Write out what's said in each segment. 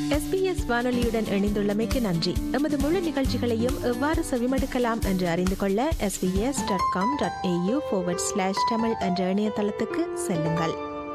SBS வானொலியுடன் இணைந்துள்ளமைக்கு நன்றி எமது முழு நிகழ்ச்சிகளையும் எவ்வாறு செவிமடுக்கலாம் என்று அறிந்து கொள்ள S B S dot com dot A U slash Tamil என்ற இணையதளத்துக்கு செல்லுங்கள்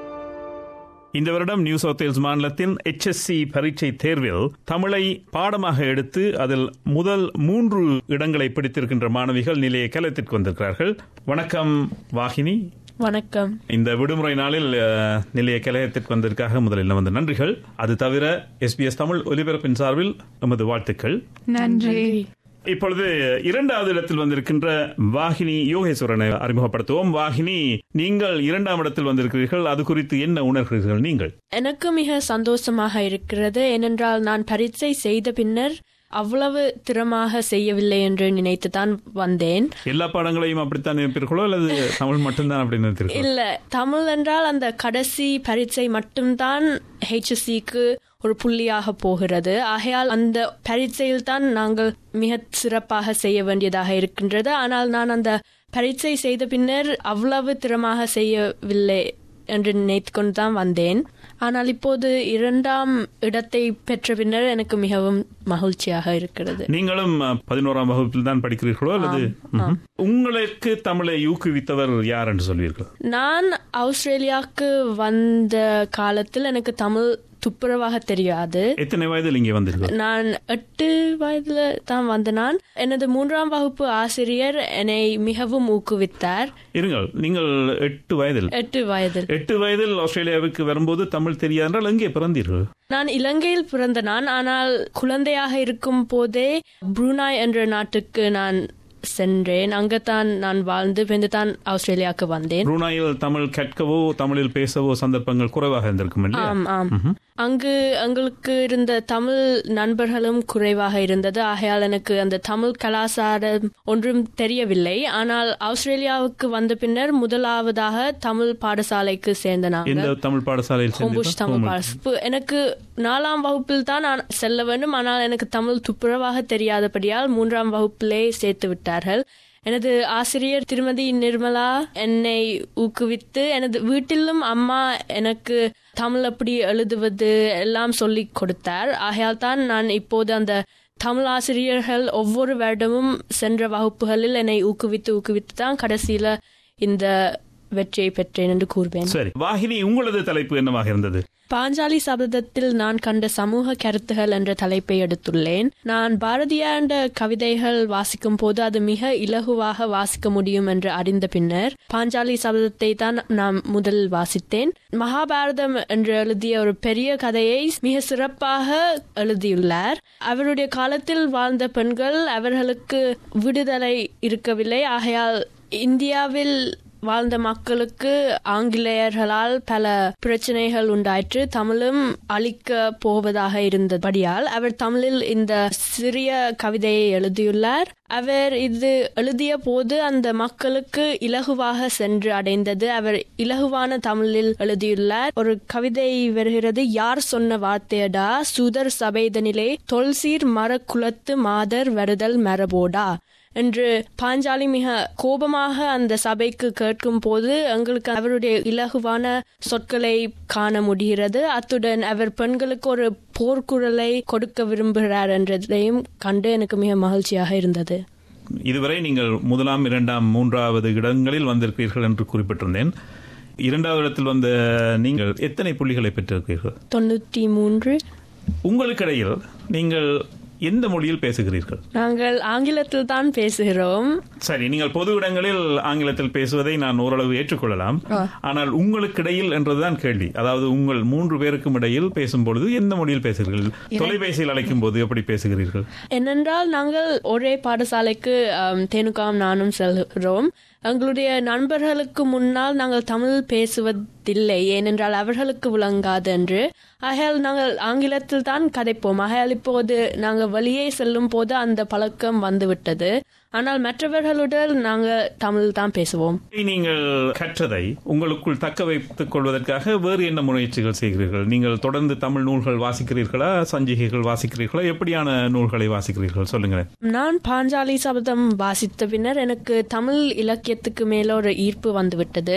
இந்த வருடம் நியூ சவுத் வேல்ஸ் மாநிலத்தின் HSC பரீட்சை தேர்வில் தமிழை பாடமாக எடுத்து அதில் முதல் மூன்று இடங்களை பிடித்திருக்கின்ற மாணவிகள் நிலைய கலத்திற்கு வந்திருக்கிறார்கள் வணக்கம் வாகினி வணக்கம் இந்த விடுமுறை நாளில் அஹ், நிலைய கலையத்திற்கு வந்ததற்காக முதலில் வந்து நன்றிகள் அது தவிர எஸ்பிஎஸ் தமிழ் ஒலிபரப்பின் சார்பில் நமது வாழ்த்துக்கள் நன்றி இப்பொழுது இரண்டாவது இடத்தில் வந்திருக்கின்ற வாகினி யோகேஸ்வரனை அறிமுகப்படுத்துவோம் வாகினி நீங்கள் இரண்டாம் இடத்தில் வந்திருக்கிறீர்கள் அது குறித்து என்ன உணர்கிறீர்கள் நீங்கள் எனக்கு மிக சந்தோஷமாக இருக்கிறது ஏனென்றால் நான் பரீட்சை செய்த பின்னர் அவ்வளவு திறமாக செய்யவில்லை என்று நினைத்துதான் வந்தேன் எல்லா பாடங்களையும் அப்படித்தான் நினைப்பீர்களோ அல்லது தமிழ் மட்டும்தான் அப்படி நினைத்தீர்களோ இல்ல தமிழ் என்றால் அந்த கடைசி பரீட்சை மட்டும்தான் ஹெச்எஸ்சிக்கு ஒரு புள்ளியாக போகிறது ஆகையால் அந்த பரீட்சையில் தான் நாங்கள் மிக சிறப்பாக செய்ய வேண்டியதாக இருக்கின்றது ஆனால் நான் அந்த பரீட்சை செய்த பின்னர் அவ்வளவு திறமாக செய்யவில்லை என்று நினைத்து கொண்டு தான் வந்தேன் ஆனால் இப்போது இரண்டாம் இடத்தை பெற்ற பின்னர் எனக்கு மிகவும் மகிழ்ச்சியாக இருக்கிறது நீங்களும் அஹ், பதினோராம் வகுப்பில் தான் படிக்கிறீர்களோ அல்லது ம்ஹும். உங்களுக்கு தமிழை ஊக்குவித்தவர் யார் என்று சொல்வீர்கள் நான் ஆஸ்திரேலியாவுக்கு வந்த காலத்தில் எனக்கு தமிழ் துப்புரவாக தெரியாது எத்தனை வயதில் இங்கே வந்தீர்கள் நான் எட்டு வயதுல தான் வந்த நான் எனது மூன்றாம் வகுப்பு ஆசிரியர் என்னை மிகவும் ஊக்குவித்தார் இருங்கள் நீங்கள் எட்டு வயதில் எட்டு வயதில் எட்டு வயதில் ஆஸ்திரேலியாவுக்கு வரும்போது தமிழ் தெரியாது என்றால் எங்கே பிறந்தீர்கள் நான் இலங்கையில் பிறந்த நான் ஆனால் குழந்தையாக இருக்கும் போதே புரூனாய் என்ற நாட்டுக்கு நான் சென்றேன் அங்கத்தான் நான் வாழ்ந்து பிறந்து தான் ஆஸ்திரேலியாவுக்கு வந்தேன் புரூனாயில் தமிழ் கற்கவோ தமிழில் பேசவோ சந்தர்ப்பங்கள் குறைவாக இருந்திருக்கும் இல்லையா ஆம் ஆம் அங்கு எங்களுக்கு இருந்த தமிழ் நண்பர்களும் குறைவாக இருந்தது ஆகையால் எனக்கு அந்த தமிழ் கலாச்சாரம் ஒன்றும் தெரியவில்லை ஆனால் ஆஸ்திரேலியாவுக்கு வந்த பின்னர் முதலாவதாக தமிழ் பாடசாலைக்கு சேர்ந்த நாங்கள் எந்த தமிழ் பாடசாலையில் ஹோம்புஷ் சென்றீர்கள்? தமிழ் ஹோம்புஷ். பாடசாலை எனக்கு நாலாம் வகுப்பில் தான் நான் செல்ல வேண்டும் ஆனால் எனக்கு தமிழ் துப்புரவாக தெரியாதபடியால் மூன்றாம் வகுப்பிலே சேர்த்து விட்டார்கள் எனது ஆசிரியர் திருமதி நிர்மலா என்னை ஊக்குவித்து எனது வீட்டிலும் அம்மா எனக்கு தமிழ் எப்படி எழுதுவது எல்லாம் சொல்லிக் கொடுத்தார் ஆகையால் தான் நான் இப்போது அந்த தமிழ் ஆசிரியர்கள் ஒவ்வொரு வருடமும் சென்ற வகுப்புகளில் என்னை ஊக்குவித்து ஊக்குவித்து தான் கடைசியில இந்த வெற்றியை பெற்றேன் என்று கூறுவேன் சரி வாகினி உங்களது தலைப்பு என்னவாக இருந்தது பாஞ்சாலி சபதத்தில் நான் கண்ட சமூக கருத்துகள் என்ற தலைப்பை எடுத்துள்ளேன் நான் பாரதியாண்ட கவிதைகள் வாசிக்கும் போது அது மிக இலகுவாக வாசிக்க முடியும் என்று அறிந்த பின்னர் பாஞ்சாலி சபதத்தை தான் நான் முதலில் வாசித்தேன் மகாபாரதம் என்று எழுதிய ஒரு பெரிய கதையை மிக சிறப்பாக எழுதியுள்ளார் அவருடைய காலத்தில் வாழ்ந்த பெண்கள் அவர்களுக்கு விடுதலை இருக்கவில்லை ஆகையால் இந்தியாவில் வாழ்ந்த மக்களுக்கு ஆங்கிலேயர்களால் பல பிரச்சனைகள் உண்டாயிற்று தமிழும் அழிக்க போவதாக இருந்தபடியால் அவர் தமிழில் இந்த சிறிய கவிதையை எழுதியுள்ளார் அவர் இது எழுதிய போது அந்த மக்களுக்கு இலகுவாக சென்று அடைந்தது அவர் இலகுவான தமிழில் எழுதியுள்ளார் ஒரு கவிதை வருகிறது யார் சொன்ன வார்த்தையடா சுதர் சபைதனிலே தொல்சீர் மர குலத்து மாதர் வருதல் மரபோடா என்று பாஞ்சாலி மிக கோபமாக அந்த சபைக்கு கேட்கும் போது எங்களுக்கு அவருடைய இலகுவான சொற்களை காண முடிகிறது அத்துடன் அவர் பெண்களுக்கு ஒரு போர்க்குரலை கொடுக்க விரும்புகிறார் என்றதையும் கண்டு எனக்கு மிக மகிழ்ச்சியாக இருந்தது இதுவரை நீங்கள் முதலாம் இரண்டாம் மூன்றாவது இடங்களில் வந்திருக்கிறீர்கள் என்று குறிப்பிட்டிருந்தேன் இரண்டாவது இடத்தில் வந்த நீங்கள் எத்தனை புள்ளிகளை பெற்றிருக்கிறீர்கள் தொண்ணூத்தி மூன்று உங்களுக்கிடையில் நீங்கள் எந்த மொழியில் பேசுகிறீர்கள் நாங்கள் ஆங்கிலத்தில் தான் பேசுகிறோம் சரி நீங்கள் பொது இடங்களில் ஆங்கிலத்தில் பேசுவதை நான் ஓரளவு ஏற்றுக்கொள்ளலாம் ஆனால் உங்களுக்கிடையில் என்றுதான் கேள்வி அதாவது உங்கள் மூன்று பேருக்கும் இடையில் பேசும்பொழுது எந்த மொழியில் பேசுகிறீர்கள் தொலைபேசியில் அழைக்கும் போது எப்படி பேசுகிறீர்கள் என்னென்றால் நாங்கள் ஒரே பாடசாலைக்கு ஆம், தேனுகாம் நானும் செல்கிறோம் எங்களுடைய நண்பர்களுக்கு முன்னால் நாங்கள் தமிழ் பேசுவதில்லை ஏனென்றால் அவர்களுக்கு விளங்காது என்று ஆகையால் நாங்கள் ஆங்கிலத்தில் தான் கதைப்போம் ஆகையால் இப்போது நாங்கள் வெளியே செல்லும் போது அந்த பழக்கம் வந்துவிட்டது ஆனால் மற்றவர்களுடன் நாங்கள் தமிழ் தான் பேசுவோம் நீங்கள் கற்றதை உங்களுக்குள் தக்க வைத்துக் கொள்வதற்காக வேறு என்ன முயற்சிகள் செய்கிறீர்கள் நீங்கள் தொடர்ந்து தமிழ் நூல்கள் வாசிக்கிறீர்களா சஞ்சிகைகள் வாசிக்கிறீர்களா எப்படியான நூல்களை வாசிக்கிறீர்கள் சொல்லுங்களேன் நான் பாஞ்சாலி சபதம் வாசித்த பின்னர் எனக்கு தமிழ் இலக்கியத்துக்கு மேல ஒரு ஈர்ப்பு வந்துவிட்டது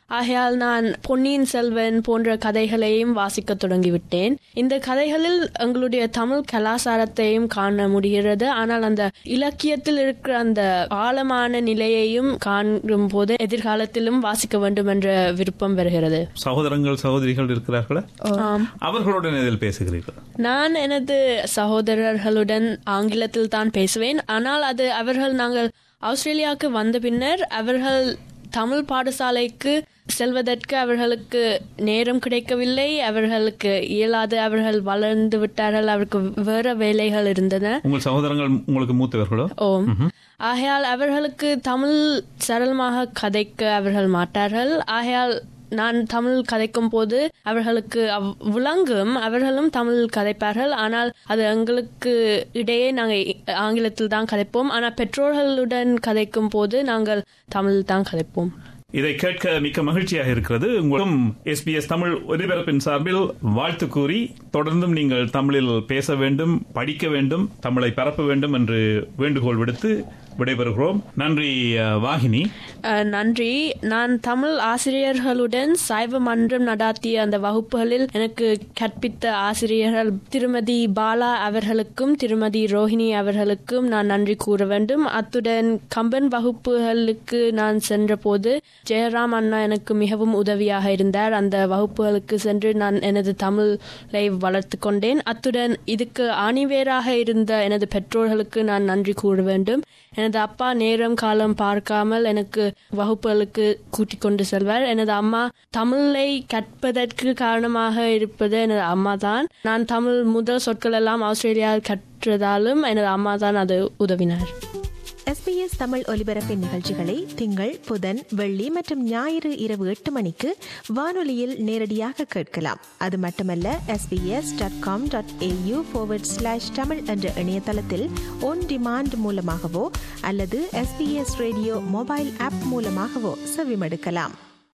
ஆகையால் நான் பொன்னியின் செல்வன் போன்ற கதைகளையும் வாசிக்க தொடங்கிவிட்டேன் இந்த கதைகளில் எங்களுடைய தமிழ் கலாச்சாரத்தையும் காண முடிகிறது ஆனால் அந்த இலக்கியத்தில் இருக்கிற அந்த ஆழமான நிலையையும் காணும் போது எதிர்காலத்திலும் வாசிக்க வேண்டும் என்ற விருப்பம் வருகிறது சகோதரங்கள் சகோதரிகள் இருக்கிறார்களா ஆம் அவர்களுடன் இதில் பேசுகிறீர்கள் நான் எனது சகோதரர்களுடன் ஆங்கிலத்தில் தான் பேசுவேன் ஆனால் அது அவர்கள் நாங்கள் ஆஸ்திரேலியாவுக்கு வந்த பின்னர் அவர்கள் தமிழ் பாடசாலைக்கு செல்வதற்கு அவர்களுக்கு நேரம் கிடைக்கவில்லை அவர்களுக்கு இயலாது அவர்கள் வளர்ந்து விட்டார்கள் அவருக்கு வேற வேலைகள் இருந்தன உங்கள் சகோதரங்கள் உங்களுக்கு மூத்தவர்களோ ஓம் ஆகையால் அவர்களுக்கு தமிழ் சரளமாக கதைக்க அவர்கள் மாட்டார்கள் ஆகையால் நான் தமிழ் கதைக்கும் போது அவர்களுக்கு அவ்- விளங்கும் அவர்களும் தமிழ் கதைப்பார்கள் ஆனால் அது எங்களுக்கு இடையே நாங்கள் ஆங்கிலத்தில் தான் கதைப்போம் ஆனால் பெற்றோர்களுடன் கதைக்கும் போது நாங்கள் தமிழ் தான் கதைப்போம் இதை கேட்க மிக்க மகிழ்ச்சியாக இருக்கிறது உங்களும் எஸ்பிஎஸ் தமிழ் ஒலிபரப்பின் சார்பில் வாழ்த்து கூறி தொடர்ந்தும் நீங்கள் தமிழில் பேச வேண்டும் படிக்க வேண்டும் தமிழை பரப்ப வேண்டும் என்று வேண்டுகோள் விடுத்து விடைபெறுகிறோம் நன்றி அஹ், வாகினி அஹ், நன்றி நான் தமிழ் ஆசிரியர்களுடன் சைவ மன்றம் நடாத்திய அந்த வகுப்புகளில் எனக்கு கற்பித்த ஆசிரியர்கள் திருமதி பாலா அவர்களுக்கும் திருமதி ரோஹிணி அவர்களுக்கும் நான் நன்றி கூற வேண்டும் அத்துடன் கம்பன் வகுப்புகளுக்கு நான் சென்றபோது ஜெயராம் அண்ணா எனக்கு மிகவும் உதவியாக இருந்தார் அந்த வகுப்புகளுக்கு சென்று நான் எனது தமிழை வளர்த்து கொண்டேன் அத்துடன் இதுக்கு ஆணிவேராக இருந்த எனது பெற்றோர்களுக்கு நான் நன்றி கூற வேண்டும் எனது அப்பா நேரம் காலம் பார்க்காமல் எனக்கு வகுப்புகளுக்கு கூட்டிக் கொண்டு செல்வார் எனது அம்மா தமிழை கற்பதற்கு காரணமாக இருப்பது எனது அம்மா தான் நான் தமிழ் முதல் சொற்கள் எல்லாம் ஆஸ்திரேலியாவில் கற்றதாலும் எனது அம்மா தான் அது உதவினார் எஸ்பிஎஸ் தமிழ் ஒலிபரப்பின் நிகழ்ச்சிகளை திங்கள் புதன் வெள்ளி மற்றும் ஞாயிறு இரவு எட்டு மணிக்கு வானொலியில் நேரடியாக கேட்கலாம் அது மட்டுமல்ல S B S dot com dot A U slash Tamil என்ற இணையதளத்தில் ஒன் டிமாண்ட் மூலமாகவோ அல்லது எஸ்பிஎஸ் ரேடியோ மொபைல் ஆப் மூலமாகவோ செவிமடுக்கலாம்